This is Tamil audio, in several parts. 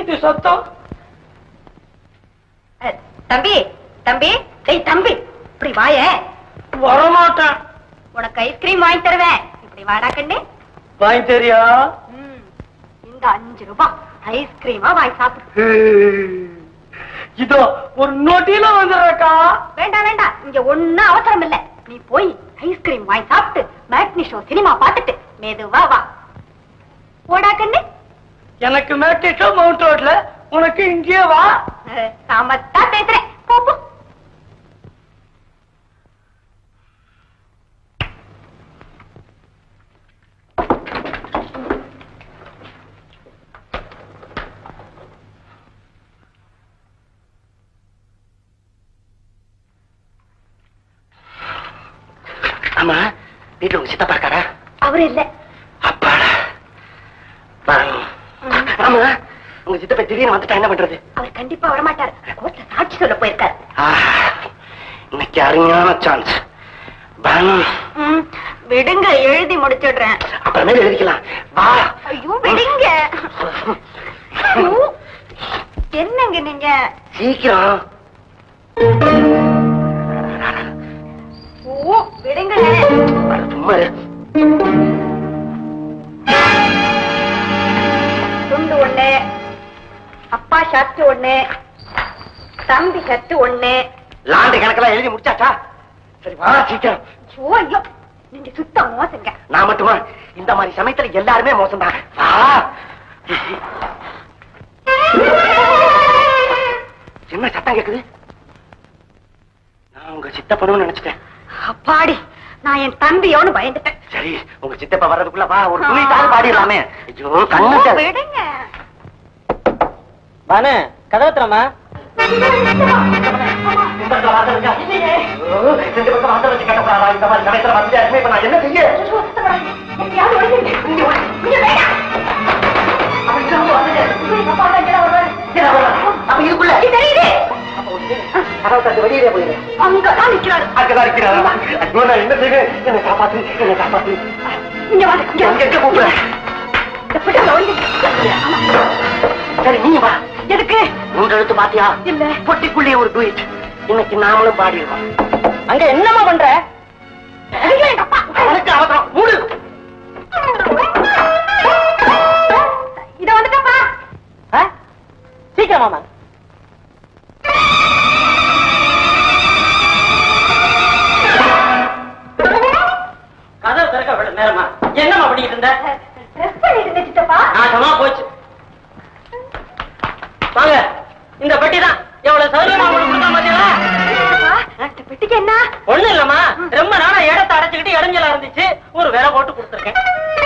இது சத்தம் அஹ், தம்பி தம்பி டேய் தம்பி இப்படி வாயே வரமாட்டேன் உனக்கு ஐஸ்கிரீம் வாங்கி தருவேன் இப்படி வாடா கண்ணு வாங்கி தெரியா ம், இந்த அஞ்சு ரூபாய் ஐஸ்கிரீமா வாங்கி சாப்பிடு இதோ ஒரு நொட்டியில வந்துடுறக்கா வேண்டாம் வேண்டாம் இங்க ஒண்ணும் அவசரம் இல்ல நீ போய் ஐஸ்கிரீம் வாங்கி சாப்பிட்டு மேட்னி ஷோ சினிமா பார்த்துட்டு மெதுவா வா போடா கண்ணு எனக்கு மேட்டிஷோ மவுண்ட் ரோட்ல உனக்கு இங்கேயே வா அஹ், சாமத்தா பேசுறேன் போ போ ஆமா வீட்டுல உங்க சித்தப்பா இருக்காரா அவரு இல்ல அப்பாடா பாருங்க. ஆமா உங்க சித்தப்பா திடீர்னு வந்துட்டா என்ன பண்றது அவர் கண்டிப்பா வரமாட்டாரு கோர்ட்ல சாட்சி சொல்ல போயிருக்காரு ஆஹா, இன்னைக்கு அருமையான சான்ஸ் ம், விடுங்க எழுதி முடிச்சிடுறேன் அப்புறமேல எழுதிக்கலாம் வா ஐயோ விடுங்க ஐயோ, என்னங்க நீங்க சீக்கிரம் ஓ விடுங்க வர சும்மா இரு. துண்டு ஒண்ணு அப்பா ஷர்ட் ஒண்ணு தம்பி ஷர்ட் ஒண்ணு லாண்டு கணக்கெல்லாம் எழுதி முடிச்சாச்சா சரி வா சீக்கிரம் ஐயோ ஐயோ நீங்க சுத்த மோசங்க நான் மட்டுமா இந்த மாதிரி சமயத்துல எல்லாருமே மோசம்தான் வா என்ன சத்தம் கேக்குது நான் உங்க சித்தப்பனும் நினைச்சிட்டேன் அப்பாடி நான் என் தம்பியோன்னு பயந்துட்டேன் சரி உங்க சித்தப்பா வர்றதுக்குள்ள வா ஒரு துணிட்டாவது பாடிடலாமே ஐயோ கண்ணு ஓ, தெ- விடுங்க பானு கதவுத்திரமா இந்த பக்கம் வாசல் இருக்கா? ஐயோ, ரெண்டு பக்கம் வாசல் வச்சு கட்டப்படாதா? இந்த மாதிரி சமயத்துல வந்து இப்ப நான் என்ன செய்ய ஐயோ, சுத்தப்படாது. எப்படியாவது ஒழிஞ்சுங்க. இங்க வா, இங்க வேண்டாம். அப்படி திரும்ப வந்துட்டு, ஐயோ, எங்க அப்பா தான் இங்கதான் வருவாரு. கீழே வரலாம். அப்ப இதுக்குள்ள இது தெரியுது. அப்ப ஒரு கதவை தட்டு வெளியே போயிரு அங்கதான் நிக்கிறாரு. அங்கதான் இருக்கிறாரா ஐயோ நான் என்ன செய்வேன் என்னை காப்பாத்து என்னை காப்பாத்து இங்க வாங்க, இங்க எங்க வாங்க. எங்க கூப்பிடுறேன் எப்படி அங்க ஒழிஞ்சுங்க? ஆமா. சரி நீ வா எதுக்கு மூன்று எழுத்து பாத்தியா இல்ல. பொட்டிக்குள்ளே ஒரு டூயிட் இன்னைக்கு நாமளும் பாடிடுவோம் அங்க என்னம்மா பண்ற ஐயோ, எங்க அப்பா. அவனுக்கு அவசரம் மூடு இத வந்துட்டப்பா ஆ? சீக்கிரமாமா கதவு திறக்க விட நேரமா என்னம்மா பண்ணிட்டு இருந்த ட்ரெஸ் பண்ணிட்டு இருந்த சித்தப்பா நாசமா போச்சு வாங்க இந்த பெட்டி தான் எவ்வளவு சௌரியமா உங்களுக்கு கொடுத்தா பாத்தீங்களா சித்தப்பா, இந்த பெட்டிக்கு என்ன ஒண்ணு இல்லம்மா ரொம்ப நாளா இடத்தை அடைச்சுக்கிட்டு இடைஞ்சலா இருந்துச்சு ஒரு வேலை போட்டு கொடுத்துருக்கேன்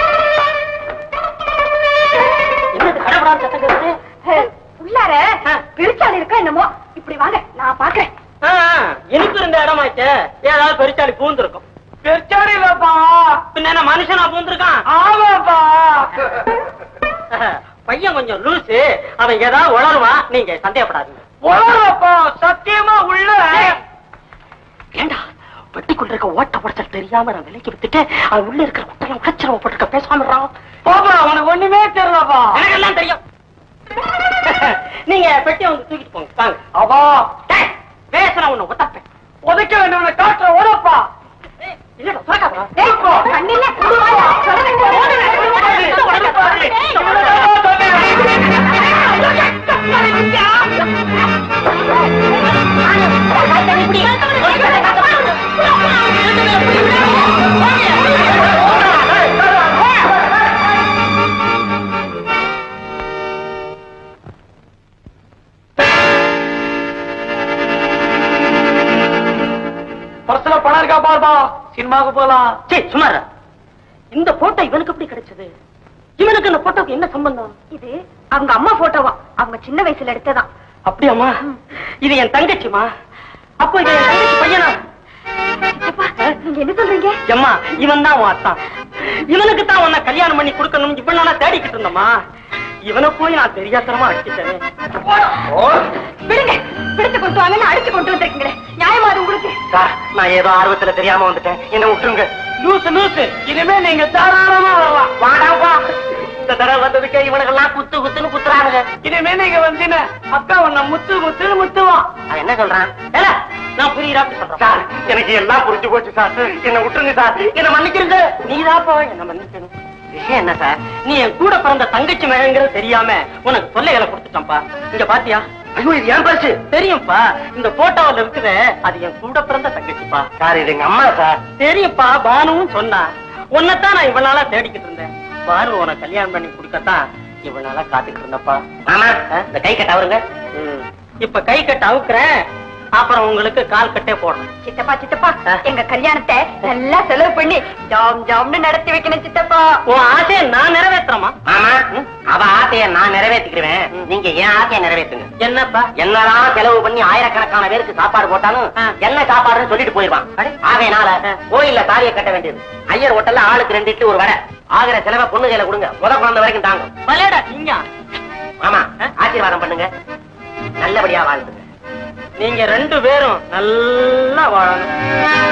என்னது கடப்படாத சத்தம் கேக்குது அஹ், உள்ளார ஆ. பெருச்சாளி இருக்கா என்னமோ இப்படி வாங்க நான் பாக்குறேன் ஆ, இனிப்பு இருந்த இடமாச்சே ஏதாவது பெருச்சாளி பூந்திருக்கும் பெருச்சாடி இல்லப்பா பின்ன என்ன மனுஷனா பூந்திருக்கான் ஆமாப்பா பையன் கொஞ்சம் லூசு அவன் ஏதாவது உளருவான் நீங்க சந்தேகப்படாதீங்க உலகப்பா சத்தியமா உள்ள ஏண்டா பெட்டிக்குள்ள இருக்க ஓட்ட உடச்சல் தெரியாம நான் விலைக்கு வித்துட்டு அது உள்ள இருக்கிற முட்டையெல்லாம் உடைச்சிருவ போட்டுருக்க பேசாம இருறான் பாப்பா உனக்கு ஒண்ணுமே தெரியலப்பா எனக்கு எல்லாம் தெரியும் நீங்க பெட்டியை வந்து தூக்கிட்டு போங்க வாங்க அப்பா டேய், பேசுன உன்னை ஒத்தப்பேன் உதைக்க வேண்டியவனை காட்டுற உதப்பா இல்லடா திறக்காதடா. டேய், கண்ணில்ல குடுவாயா? சொல்ல வேண்டிய ஓடுங்க. டேய். பர்சல பணம் இருக்கா பாருப்பா சினிமாவுக்கு போலாம் சீ, சும்மா இரு. இந்த போட்டோ இவனுக்கு எப்படி கிடைச்சது இவனுக்கு இந்த போட்டோக்கு என்ன சம்பந்தம் இது அவங்க அம்மா போட்டோவா அவங்க சின்ன வயசுல எடுத்ததான் அப்படியாம்மா இது என் தங்கச்சிமா அப்போ இது என் தங்கச்சி பையனா சித்தப்பா, நீங்க என்ன சொல்றீங்க எம்மா இவன் தான் உன் அத்தான் இவனுக்கு தான் உன்னை கல்யாணம் பண்ணி கொடுக்கணும் இவ்வளவு நாளா தேடிக்கிட்டு இருந்தம்மா இவனை போய் நான் தெரியாத்தனமா அடிச்சிட்டேன் விடுங்க பிடிச்சு கொண்டு வாங்கன்னு அடிச்சு கொண்டு வந்திருக்கீங்களே நியாயமா அது உங்களுக்கு சார் நான் ஏதோ ஆர்வத்துல தெரியாம வந்துட்டேன் என்ன விட்டுருங்க லூசு லூசு இனிமே நீங்க தாராளமா வரலாம் வாடாப்பா இந்த தடவை வந்ததுக்கே இவனுக்கெல்லாம் குத்து குத்துன்னு குத்துறானுங்க இனிமே நீங்க வந்தீங்க அக்கா உன்னை முத்து முத்துன்னு முத்துவான் அவன் என்ன சொல்றான் ஏல, நான் புரியுறாப்பி சொல்றேன் சார் எனக்கு எல்லாம் புரிஞ்சு போச்சு சார் என்ன விட்டுருங்க சார் என்ன மன்னிச்சிருங்க நீதாப்பா என்ன மன்னிக்கணும் விஷயம் என்ன சார் நீ என் கூட பிறந்த தங்கச்சி மகங்கிறது தெரியாம உனக்கு தொல்லைகளை கொடுத்துட்டேன்ப்பா இங்க பாத்தியா ஐயோ இது ஏன் பரிசு தெரியும்ப்பா இந்த போட்டோவில் இருக்குதே அது என் கூட பிறந்த தங்கச்சிப்பா சார் இது எங்க அம்மா சார் தெரியும்ப்பா பானுவும் சொன்னா உன்னைத்தான் நான் இவ்வளவு நாளா தேடிக்கிட்டு இருந்தேன் பானு உனக்கு கல்யாணம் பண்ணி கொடுக்கத்தான் இவ்வளவு நாளா காத்துக்கிட்டு இருந்தப்பா மாமா இந்த கை கட்ட அவருங்க ம். இப்ப கை கட்ட அவுக்குறேன் அப்புறம் உங்களுக்கு கால் கட்டே போடுறேன் சித்தப்பா சித்தப்பா எங்க கல்யாணத்தை நல்லா செலவு பண்ணி ஜாம் ஜாம்னு நடத்தி வைக்கணும் சித்தப்பா உன் ஆசையை நான் நிறைவேற்றுறேமா மாமா அவ ஆசைய நான் நிறைவேற்றிக்கிறேன் நீங்க என் ஆசையை நிறைவேற்றுங்க என்னப்பா என்னதான் செலவு பண்ணி ஆயிரக்கணக்கான பேருக்கு சாப்பாடு போட்டாலும் ஆ. என்ன சாப்பாடுன்னு சொல்லிட்டு போயிருவான் அடே. ஆகையினால ஆ. கோயில்ல தாலியை கட்ட வேண்டியது ஐயர் ஹோட்டல்ல ஆளுக்கு ரெண்டு இட்லி ஒரு வடை ஆகிற செலவை பொண்ணு கையில கொடுங்க முத குழந்தை வரைக்கும் தாங்கும் பலேடா நீங்க மாமா ஆ. ஆசீர்வாதம் பண்ணுங்க நல்லபடியா வாழ்ந்துங்க நீங்க ரெண்டு பேரும் நல்லா வாழணும்